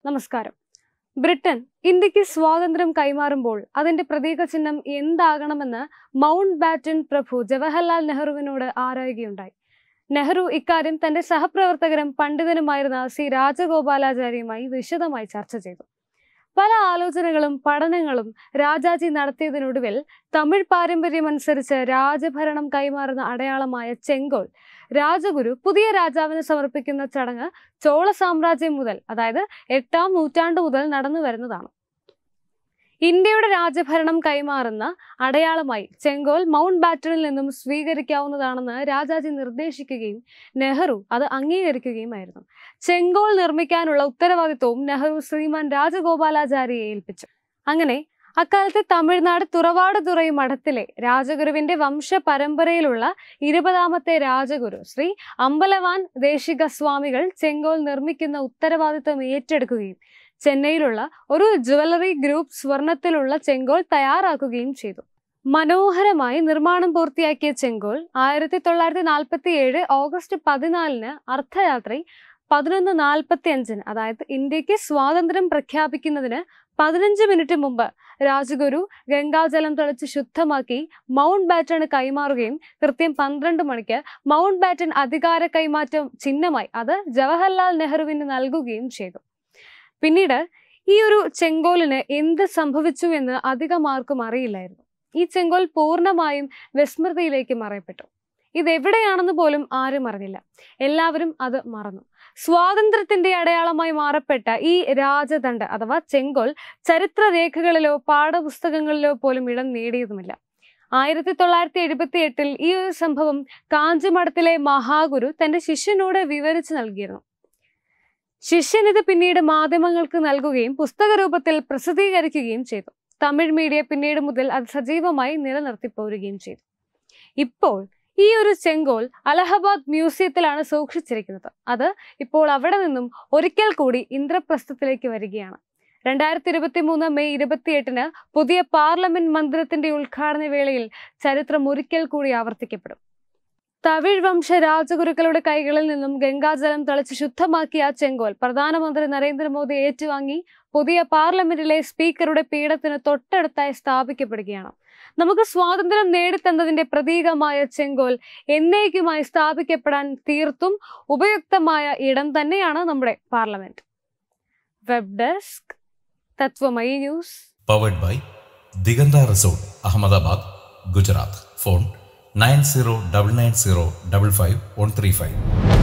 നമസ്കാരം ബ്രിട്ടൻ ഇന്ത്യക്ക് സ്വാതന്ത്ര്യം കൈമാറുമ്പോൾ അതിന്റെ പ്രതീക ചിഹ്നം എന്താകണമെന്ന് മൗണ്ട് ബാറ്റൻ പ്രഭു ജവഹർലാൽ നെഹ്റുവിനോട് ആരായുകയുണ്ടായി നെഹ്റു ഇക്കാര്യം തന്റെ സഹപ്രവർത്തകരും പണ്ഡിതനുമായിരുന്ന സി രാജഗോപാലാചാര്യയുമായി വിശദമായി ചർച്ച ചെയ്തു പല ആലോചനകളും പഠനങ്ങളും രാജാജി നടത്തിയതിനൊടുവിൽ തമിഴ് പാരമ്പര്യമനുസരിച്ച് രാജഭരണം കൈമാറുന്ന അടയാളമായ ചെങ്കോൽ രാജഗുരു പുതിയ രാജാവിന് സമർപ്പിക്കുന്ന ചടങ്ങ് ചോള സാമ്രാജ്യം മുതൽ അതായത് എട്ടാം നൂറ്റാണ്ട് മുതൽ നടന്നു വരുന്നതാണ് ഇന്ത്യയുടെ രാജഭരണം കൈമാറുന്ന അടയാളമായി ചെങ്കോൽ മൗണ്ട് ബാറ്റണിൽ നിന്നും സ്വീകരിക്കാവുന്നതാണെന്ന് രാജാജി നിർദ്ദേശിക്കുകയും നെഹ്റു അത് അംഗീകരിക്കുകയുമായിരുന്നു ചെങ്കോൽ നിർമ്മിക്കാനുള്ള ഉത്തരവാദിത്വവും നെഹ്റു ശ്രീമാൻ രാജഗോപാലാചാര്യയെ ഏൽപ്പിച്ചു അങ്ങനെ അക്കാലത്തെ തമിഴ്നാട് തുറവാടുതുറൈ മഠത്തിലെ രാജഗുരുവിന്റെ വംശ പരമ്പരയിലുള്ള ഇരുപതാമത്തെ രാജഗുരു ശ്രീ അമ്പലവാൻ ദേശിക സ്വാമികൾ ചെങ്കോൽ നിർമ്മിക്കുന്ന ഉത്തരവാദിത്വം ഏറ്റെടുക്കുകയും ചെന്നൈയിലുള്ള ഒരു ജുവലറി ഗ്രൂപ്പ് സ്വർണത്തിലുള്ള ചെങ്കോൽ തയ്യാറാക്കുകയും ചെയ്തു മനോഹരമായി നിർമ്മാണം പൂർത്തിയാക്കിയ ചെങ്കോൽ ആയിരത്തി തൊള്ളായിരത്തി നാൽപ്പത്തി ഏഴ് ഓഗസ്റ്റ് പതിനാലിന് അർദ്ധരാത്രി പതിനൊന്ന് നാൽപ്പത്തി അഞ്ചിന് അതായത് ഇന്ത്യക്ക് സ്വാതന്ത്ര്യം പ്രഖ്യാപിക്കുന്നതിന് പതിനഞ്ച് മിനിറ്റ് മുമ്പ് രാജഗുരു ഗംഗാജലം തെളിച്ച് ശുദ്ധമാക്കി മൗണ്ട് ബാറ്റണ് കൈമാറുകയും കൃത്യം പന്ത്രണ്ട് മണിക്ക് മൗണ്ട് ബാറ്റൺ അധികാര കൈമാറ്റം ചിഹ്നമായി അത് ജവഹർലാൽ നെഹ്റുവിന് നൽകുകയും ചെയ്തു പിന്നീട് ഈ ഒരു ചെങ്കോലിന് എന്ത് സംഭവിച്ചു എന്ന് അധികം ആർക്കും അറിയില്ലായിരുന്നു ഈ ചെങ്കോൽ പൂർണ്ണമായും വിസ്മൃതിയിലേക്ക് മറയപ്പെട്ടു ഇതെവിടെയാണെന്ന് പോലും ആരും അറിഞ്ഞില്ല എല്ലാവരും അത് മറന്നു സ്വാതന്ത്ര്യത്തിന്റെ അടയാളമായി മാറപ്പെട്ട ഈ രാജദണ്ഡ് അഥവാ ചെങ്കോൽ ചരിത്രരേഖകളിലോ പാഠപുസ്തകങ്ങളിലോ പോലും ഇടം നേടിയതുമില്ല ആയിരത്തി തൊള്ളായിരത്തി എഴുപത്തി എട്ടിൽ ഈ ഒരു സംഭവം കാഞ്ചിമഠത്തിലെ മഹാഗുരു തന്റെ ശിഷ്യനോട് വിവരിച്ചു നൽകിയിരുന്നു ശിഷ്യൻ ഇത് പിന്നീട് മാധ്യമങ്ങൾക്ക് നൽകുകയും പുസ്തക രൂപത്തിൽ പ്രസിദ്ധീകരിക്കുകയും ചെയ്തു തമിഴ് മീഡിയ പിന്നീട് മുതൽ അത് സജീവമായി നിലനിർത്തി പോരുകയും ചെയ്തു ഇപ്പോൾ ഈ ഒരു ചെങ്കോൽ അലഹബാദ് മ്യൂസിയത്തിലാണ് സൂക്ഷിച്ചിരിക്കുന്നത് അത് ഇപ്പോൾ അവിടെ നിന്നും ഒരിക്കൽ കൂടി ഇന്ദ്രപ്രസ്ഥത്തിലേക്ക് വരികയാണ് രണ്ടായിരത്തി ഇരുപത്തി മൂന്ന് മെയ് ഇരുപത്തിയെട്ടിന് പുതിയ പാർലമെന്റ് മന്ദിരത്തിന്റെ ഉദ്ഘാടന വേളയിൽ ചരിത്രം ഒരിക്കൽ കൂടി ആവർത്തിക്കപ്പെടും തമിഴ് വംശ രാജഗുരുക്കളുടെ കൈകളിൽ നിന്നും ഗംഗാജലം തളിച്ച് ശുദ്ധമാക്കിയ ചെങ്കോൽ പ്രധാനമന്ത്രി നരേന്ദ്രമോദി ഏറ്റുവാങ്ങി പുതിയ പാർലമെന്റിലെ സ്പീക്കറുടെ പീഠത്തിന് തൊട്ടടുത്തായി സ്ഥാപിക്കപ്പെടുകയാണ് നമുക്ക് സ്വാതന്ത്ര്യം നേടിത്തന്നതിന്റെ പ്രതീകമായ ചെങ്കോൽ എന്നേക്കുമായി സ്ഥാപിക്കപ്പെടാൻ തീർത്തും ഉപയുക്തമായ ഇടം തന്നെയാണ് നമ്മുടെ parliament web desk Tatwamayi news powered by Diganta resort Ahmedabad Gujarat phone nine zero double nine zero double five one three five